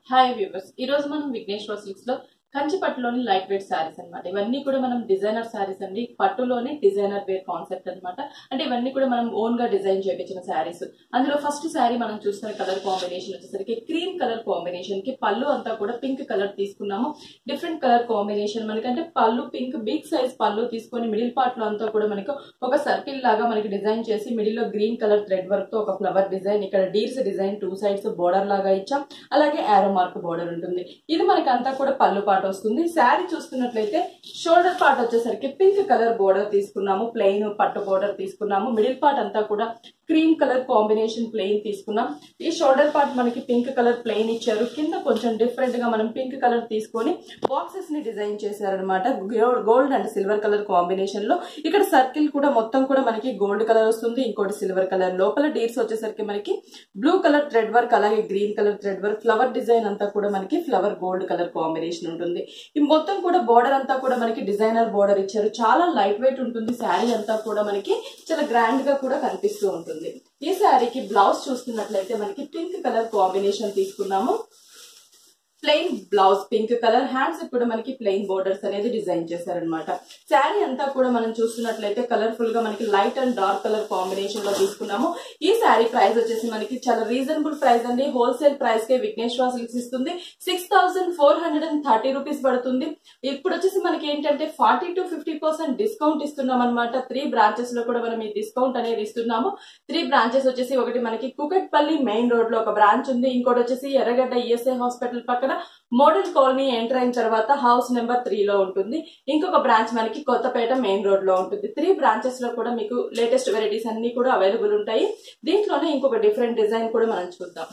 hi viewers ఈ రోజు మనం విఘ్నేశ్వర సిల్క్స్ లో కంచి పట్టులోని లైట్ వెయిట్ శారీస్ అన్నమాట ఇవన్నీ కూడా మనం డిజైనర్ శారీస్ అండి పట్టులోనే డిజైనర్ వేర్ కాన్సెప్ట్ అన్నమాట అంటే ఇవన్నీ కూడా మనం ఓన్ గా డిజైన్ చేయించిన శారీస్ అందులో ఫస్ట్ శారీ మనం చూస్తున్న కలర్ కాంబినేషన్ వచ్చేసరికి క్రీమ్ కలర్ కాంబినేషన్ కి పళ్ళు అంతా కూడా పింక్ కలర్ తీసుకున్నాము డిఫరెంట్ కలర్ కాంబినేషన్ మనకంటే పళ్ళు పింక్ బిగ్ సైజ్ పళ్ళు తీసుకొని మిడిల్ పార్ట్ లో అంతా కూడా మనకు ఒక సర్కిల్ లాగా మనకి డిజైన్ చేసి మిడిల్ లో గ్రీన్ కలర్ థ్రెడ్ వర్క్ తో ఒక ఫ్లవర్ డిజైన్ ఇక్కడ deers design two sides border లాగా ఇచ్చాం అలాగే ఆరో మార్క్ బోర్డర్ ఉంటుంది ఇది మనకి అంతా కూడా పళ్ళు పాట వస్తుంది శారీ చూస్తున్నట్లయితే షోల్డర్ పార్ట్ వచ్చేసరికి పింక్ కలర్ బోర్డర్ తీసుకున్నాము ప్లెయిన్ పట్టు బోర్డర్ తీసుకున్నాము మిడిల్ పార్ట్ అంతా కూడా క్రీమ్ కలర్ కాంబినేషన్ ప్లెయిన్ తీసుకున్నాం ఈ షోల్డర్ పార్ట్ మనకి పింక్ కలర్ ప్లెయిన్ ఇచ్చారు కింద కొంచెం డిఫరెంట్ గా మనం పింక్ కలర్ తీసుకొని బాక్సెస్ ని డిజైన్ చేశారనమాట gold and silver colour combination లో ఇక్కడ సర్కిల్ కూడా మొత్తం కూడా మనకి గోల్డ్ కలర్ వస్తుంది ఇంకోటి సిల్వర్ కలర్ లోపల డీర్స్ వచ్చేసరికి మనకి బ్లూ కలర్ థ్రెడ్ వర్క్ అలాగే green colour thread work flower design అంతా కూడా మనకి ఫ్లవర్ గోల్డ్ కలర్ కాంబినేషన్ ఉంటుంది ఈ మొత్తం కూడా బోర్డర్ అంతా కూడా మనకి డిజైనర్ బోర్డర్ ఇచ్చారు చాలా లైట్ వెయిట్ ఉంటుంది శారీ అంతా కూడా మనకి చాలా గ్రాండ్ గా కూడా కనిపిస్తూ ఉంటుంది ఈ శారీకి బ్లౌజ్ చూస్తున్నట్లయితే మనకి పింక్ కలర్ కాంబినేషన్ తీసుకున్నాము plain blouse pink colour hands కూడా మనకి ప్లెయిన్ బోర్డర్స్ అనేది డిజైన్ చేశారనమాట శారీ అంతా కూడా మనం చూస్తున్నట్లయితే కలర్ఫుల్ గా మనకి light and dark colour combination లో తీసుకున్నాము ఈ శారీ ప్రైస్ వచ్చేసి మనకి చాలా రీజనబుల్ ప్రైస్ అండి హోల్సేల్ ప్రైస్ కే విఘ్నేశ్వర సిల్క్స్ ఇస్తుంది six thousand four hundred and thirty rupees పడుతుంది ఇప్పుడు వచ్చేసి మనకి ఏంటంటే forty to fifty percent discount ఇస్తున్నాం అనమాట త్రీ బ్రాంచెస్ లో కూడా మనం ఈ డిస్కౌంట్ అనేది ఇస్తున్నాము త్రీ బ్రాంచెస్ వచ్చేసి ఒకటి మనకి కుకట్పల్లి మెయిన్ రోడ్ లో ఒక బ్రాంచ్ ఉంది ఇంకోటి వచ్చేసి ఎర్రగడ్డ ఈఎస్ఐ హాస్పిటల్ పక్కన మోడల్ కాలనీ ఎంటర్ అయిన తర్వాత హౌస్ నెంబర్ త్రీ లో ఉంటుంది ఇంకొక బ్రాంచ్ మనకి కొత్తపేట మెయిన్ రోడ్ లో ఉంటుంది త్రీ బ్రాంచెస్ లో కూడా మీకు లేటెస్ట్ వెరైటీస్ అన్ని కూడా అవైలబుల్ ఉంటాయి దీంట్లోనే ఇంకొక డిఫరెంట్ డిజైన్ కూడా మనం చూద్దాం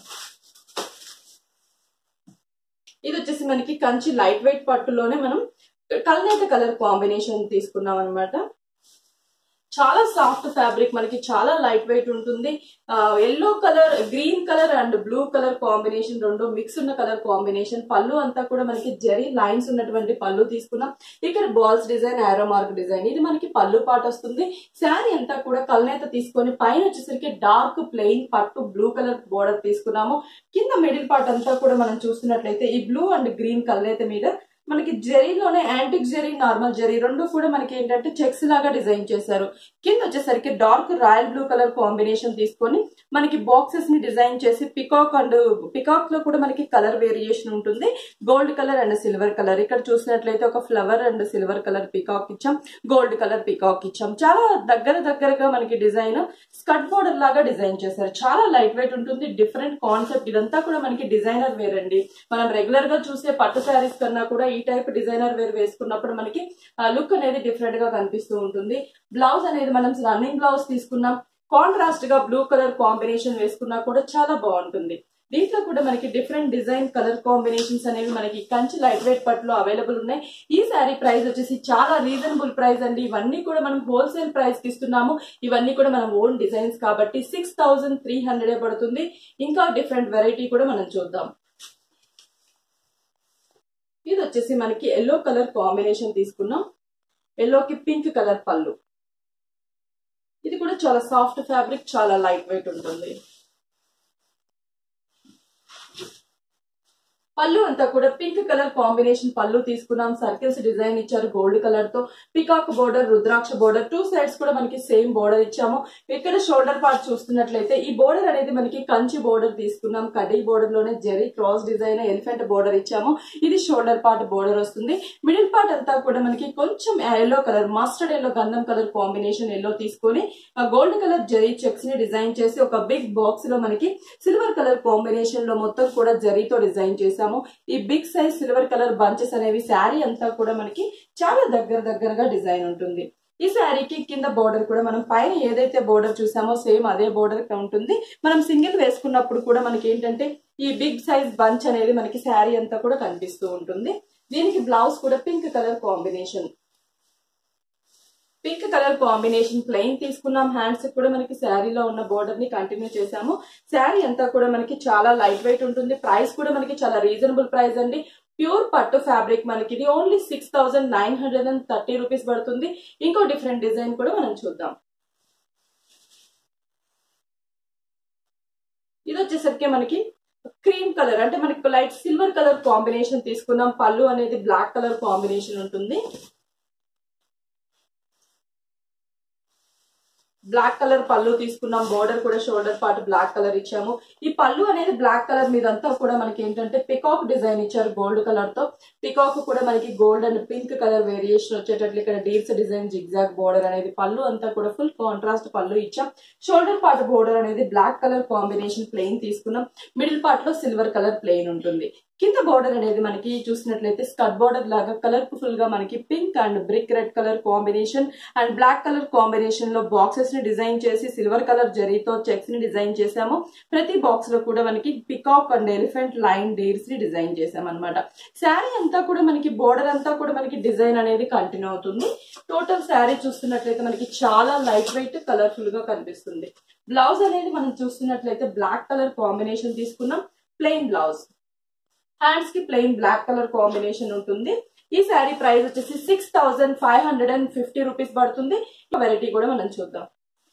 ఇది వచ్చేసి మనకి కంచి లైట్ వెయిట్ పట్టులోనే మనం కల్నేత కలర్ కాంబినేషన్ తీసుకున్నాం అనమాట చాలా సాఫ్ట్ ఫ్యాబ్రిక్ మనకి చాలా లైట్ వెయిట్ ఉంటుంది yellow colour green colour and blue colour combination రెండు మిక్స్ ఉన్న కలర్ కాంబినేషన్ పళ్ళు అంతా కూడా మనకి జరీ లైన్స్ ఉన్నటువంటి పళ్ళు తీసుకున్నాం ఇక్కడ balls design arrow mark design ఇది మనకి పళ్ళు పాట వస్తుంది శారీ అంతా కూడా కల్నేత తీసుకొని పైన వచ్చేసరికి డార్క్ ప్లెయిన్ పట్టు బ్లూ కలర్ బోర్డర్ తీసుకున్నాము కింద మిడిల్ పార్ట్ అంతా కూడా మనం చూస్తున్నట్లయితే ఈ బ్లూ అండ్ గ్రీన్ కల్నేత మీద మనకి జరీలోనే యాంటిక్ జరీ నార్మల్ జరీ రెండు కూడా మనకి ఏంటంటే చెక్స్ లాగా డిజైన్ చేశారు కింద వచ్చేసరికి dark royal blue colour combination తీసుకొని మనకి బాక్సెస్ ని డిజైన్ చేసి పికాక్ అండ్ పికాక్ లో కూడా మనకి కలర్ వేరియేషన్ ఉంటుంది gold colour and silver colour ఇక్కడ చూసినట్లయితే ఒక flower and silver colour peacock ఇచ్చాం గోల్డ్ కలర్ పికాక్ ఇచ్చాం చాలా దగ్గర దగ్గరగా మనకి డిజైన్ స్కట్ బోర్డర్ లాగా డిజైన్ చేశారు చాలా లైట్ వెయిట్ ఉంటుంది డిఫరెంట్ కాన్సెప్ట్ ఇదంతా కూడా మనకి డిజైనర్ వేర్ అండి మనం రెగ్యులర్ గా చూసే పట్టు శారీస్ కన్నా కూడా ఈ టైప్ డిజైనర్ వేర్ వేసుకున్నప్పుడు మనకి లుక్ అనేది డిఫరెంట్ గా కనిపిస్తూ ఉంటుంది బ్లౌజ్ అనేది మనం రన్నింగ్ బ్లౌజ్ తీసుకున్నాం కాంట్రాస్ట్ గా బ్లూ కలర్ కాంబినేషన్ వేసుకున్నా కూడా చాలా బాగుంటుంది దీంట్లో కూడా మనకి డిఫరెంట్ డిజైన్ కలర్ కాంబినేషన్స్ అనేవి మనకి కంచి లైట్ వెయిట్ పట్టులో అవైలబుల్ ఉన్నాయి ఈ శారీ ప్రైస్ వచ్చేసి చాలా రీజనబుల్ ప్రైస్ అండి ఇవన్నీ కూడా మనం హోల్సేల్ ప్రైస్ కి ఇస్తున్నాము ఇవన్నీ కూడా మనం ఓన్ డిజైన్స్ కాబట్టి సిక్స్ థౌసండ్ త్రీ హండ్రెడ్ పడుతుంది ఇంకా డిఫరెంట్ వెరైటీ కూడా మనం చూద్దాం ఇది వచ్చేసి మనకి ఎల్లో కలర్ కాంబినేషన్ తీసుకున్నాం ఎల్లోకి పింక్ కలర్ పళ్ళు ఇది కూడా చాలా సాఫ్ట్ ఫ్యాబ్రిక్ చాలా లైట్ వెయిట్ ఉంటుంది పళ్ళు అంతా కూడా పింక్ కలర్ కాంబినేషన్ పళ్ళు తీసుకున్నాం సర్కిల్స్ డిజైన్ ఇచ్చారు గోల్డ్ కలర్ తో పికాక్ బోర్డర్ రుద్రాక్ష బోర్డర్ టూ సైడ్స్ కూడా మనకి సేమ్ బోర్డర్ ఇచ్చాము ఇక్కడ షోల్డర్ పార్ట్ చూస్తున్నట్లయితే ఈ బోర్డర్ అనేది మనకి కంచి బోర్డర్ తీసుకున్నాం కడీ బోర్డర్ లోనే జెరీ క్రాస్ డిజైన్ ఎలిఫెంట్ బోర్డర్ ఇచ్చాము ఇది షోల్డర్ పార్ట్ బోర్డర్ వస్తుంది మిడిల్ పార్ట్ అంతా కూడా మనకి కొంచెం ఎల్లో కలర్ మస్టర్డ్ ఎల్లో గంధం కలర్ కాంబినేషన్ ఎల్లో తీసుకొని గోల్డ్ కలర్ జరీ చెక్స్ ని డిజైన్ చేసి ఒక బిగ్ బాక్స్ లో మనకి సిల్వర్ కలర్ కాంబినేషన్ లో మొత్తం కూడా జరీతో డిజైన్ చేసాము ఈ big size silver colour bunches అనేవి శారీ అంతా కూడా మనకి చాలా దగ్గర దగ్గరగా డిజైన్ ఉంటుంది ఈ శారీకి కింద బోర్డర్ కూడా మనం పైన ఏదైతే బోర్డర్ చూసామో సేమ్ అదే బోర్డర్ ఉంటుంది మనం సింగిల్ వేసుకున్నప్పుడు కూడా మనకి ఏంటంటే ఈ బిగ్ సైజ్ బంచ్ అనేది మనకి శారీ అంతా కూడా కనిపిస్తూ ఉంటుంది దీనికి బ్లౌజ్ కూడా pink colour combination pink colour combination plain తీసుకున్నాం హ్యాండ్స్ కూడా మనకి శారీలో ఉన్న బోర్డర్ ని కంటిన్యూ చేసాము శారీ అంతా కూడా మనకి చాలా లైట్ వెయిట్ ఉంటుంది ప్రైస్ కూడా మనకి చాలా రీజనబుల్ ప్రైస్ అండి ప్యూర్ పట్టు ఫ్యాబ్రిక్ మనకి ఇది only six thousand nine hundred and thirty rupees పడుతుంది ఇంకో డిఫరెంట్ డిజైన్ కూడా మనం చూద్దాం ఇది వచ్చేసరికి మనకి క్రీమ్ కలర్ అంటే మనకి లైట్ సిల్వర్ కలర్ కాంబినేషన్ తీసుకున్నాం పళ్ళు అనేది బ్లాక్ కలర్ కాంబినేషన్ ఉంటుంది బ్లాక్ కలర్ పళ్ళు తీసుకున్నాం బోర్డర్ కూడా షోల్డర్ పార్ట్ బ్లాక్ కలర్ ఇచ్చాము ఈ పళ్ళు అనేది బ్లాక్ కలర్ మీదంతా కూడా మనకి ఏంటంటే పికాక్ డిజైన్ ఇచ్చారు గోల్డ్ కలర్ తో పికాక్ కూడా మనకి gold and pink colour variation వచ్చేటట్లు ఇక్కడ డీప్స్ డిజైన్ జిగ్జాగ్ బోర్డర్ అనేది పళ్ళు అంతా కూడా ఫుల్ కాంట్రాస్ట్ పళ్ళు ఇచ్చాం షోల్డర్ పార్ట్ బోర్డర్ అనేది బ్లాక్ కలర్ కాంబినేషన్ ప్లెయిన్ తీసుకున్నాం మిడిల్ పార్ట్ లో సిల్వర్ కలర్ ప్లెయిన్ ఉంటుంది కింద బోర్డర్ అనేది మనకి చూసినట్లయితే స్కట్ బోర్డర్ లాగా కలర్ఫుల్ గా మనకి pink and brick red colour combination and black colour combination లో బాక్సెస్ ని డిజైన్ చేసి సిల్వర్ కలర్ జరీతో చెక్స్ ని డిజైన్ చేసాము ప్రతి బాక్స్ లో కూడా మనకి పికాక్ అండ్ ఎలిఫెంట్ లైన్ డేర్స్ ని డిజైన్ చేసాం అనమాట శారీ అంతా కూడా మనకి బోర్డర్ అంతా కూడా మనకి డిజైన్ అనేది కంటిన్యూ అవుతుంది టోటల్ శారీ చూస్తున్నట్లయితే మనకి చాలా లైట్ వెయిట్ కలర్ఫుల్ గా కనిపిస్తుంది బ్లౌజ్ అనేది మనం చూస్తున్నట్లయితే బ్లాక్ కలర్ కాంబినేషన్ తీసుకున్నాం ప్లెయిన్ బ్లౌజ్ హ్యాండ్స్ కి ప్లెయిన్ బ్లాక్ కలర్ కాంబినేషన్ ఉంటుంది ఈ శారీ ప్రైస్ వచ్చేసి six thousand five hundred and fifty rupees పడుతుంది వెరైటీ కూడా మనం చూద్దాం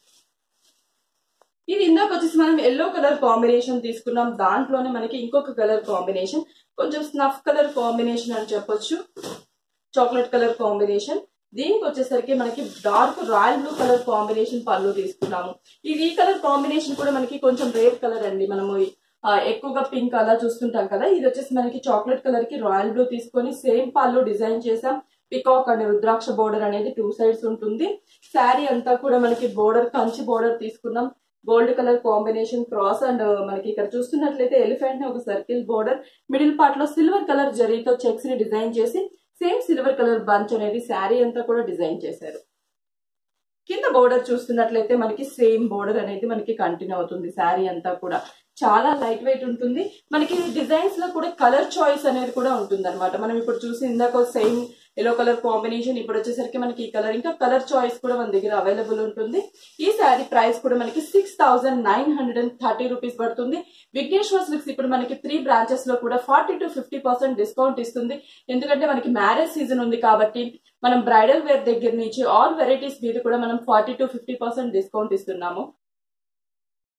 ఇది ఇందాక వచ్చేసి మనం ఎల్లో కలర్ కాంబినేషన్ తీసుకున్నాం దాంట్లోనే మనకి ఇంకొక కలర్ కాంబినేషన్ కొంచెం స్నఫ్ కలర్ కాంబినేషన్ అని చెప్పొచ్చు చాక్లెట్ కలర్ కాంబినేషన్ దీనికి వచ్చేసరికి మనకి dark royal blue colour combination పళ్ళు తీసుకున్నాము ఇది ఈ కలర్ కాంబినేషన్ కూడా మనకి కొంచెం రేర్ కలర్ అండి మనము ఆ, ఎక్కువగా పింక్ అలా చూస్తుంటాం కదా ఇది వచ్చేసి మనకి చాక్లెట్ కలర్ కి రాయల్ బ్లూ తీసుకొని సేమ్ పళ్ళు డిజైన్ చేసాం పికాక్ అండ్ రుద్రాక్ష బోర్డర్ అనేది టూ సైడ్స్ ఉంటుంది శారీ అంతా కూడా మనకి బోర్డర్ కంచి బోర్డర్ తీసుకున్నాం gold colour combination cross and మనకి ఇక్కడ చూస్తున్నట్లయితే ఎలిఫెంట్ ని ఒక సర్కిల్ బోర్డర్ మిడిల్ పార్ట్ లో సిల్వర్ కలర్ జరీతో చెక్స్ ని డిజైన్ చేసి సేమ్ సిల్వర్ కలర్ బంచ్ అనేది శారీ అంతా కూడా డిజైన్ చేశారు కింద బోర్డర్ చూస్తున్నట్లయితే మనకి సేమ్ బోర్డర్ అనేది మనకి కంటిన్యూ అవుతుంది శారీ అంతా కూడా చాలా లైట్ వెయిట్ ఉంటుంది మనకి డిజైన్స్ లో కూడా కలర్ చాయిస్ అనేది కూడా ఉంటుంది అనమాట మనం ఇప్పుడు చూసి ఇందాక సేమ్ ఎల్లో కలర్ కాంబినేషన్ ఇప్పుడు వచ్చేసరికి మనకి ఈ కలర్ ఇంకా కలర్ చాయిస్ కూడా మన దగ్గర అవైలబుల్ ఉంటుంది ఈ శారీ ప్రైస్ కూడా మనకి six thousand nine hundred and thirty rupees పడుతుంది విఘ్నేశ్వర్ సిల్క్స్ ఇప్పుడు మనకి త్రీ బ్రాంచెస్ లో కూడా forty to fifty percent discount ఇస్తుంది ఎందుకంటే మనకి మ్యారేజ్ సీజన్ ఉంది కాబట్టి మనం బ్రైడల్ వేర్ దగ్గర నుంచి ఆల్ వెరైటీస్ మీద కూడా మనం forty to fifty percent discount ఇస్తున్నాము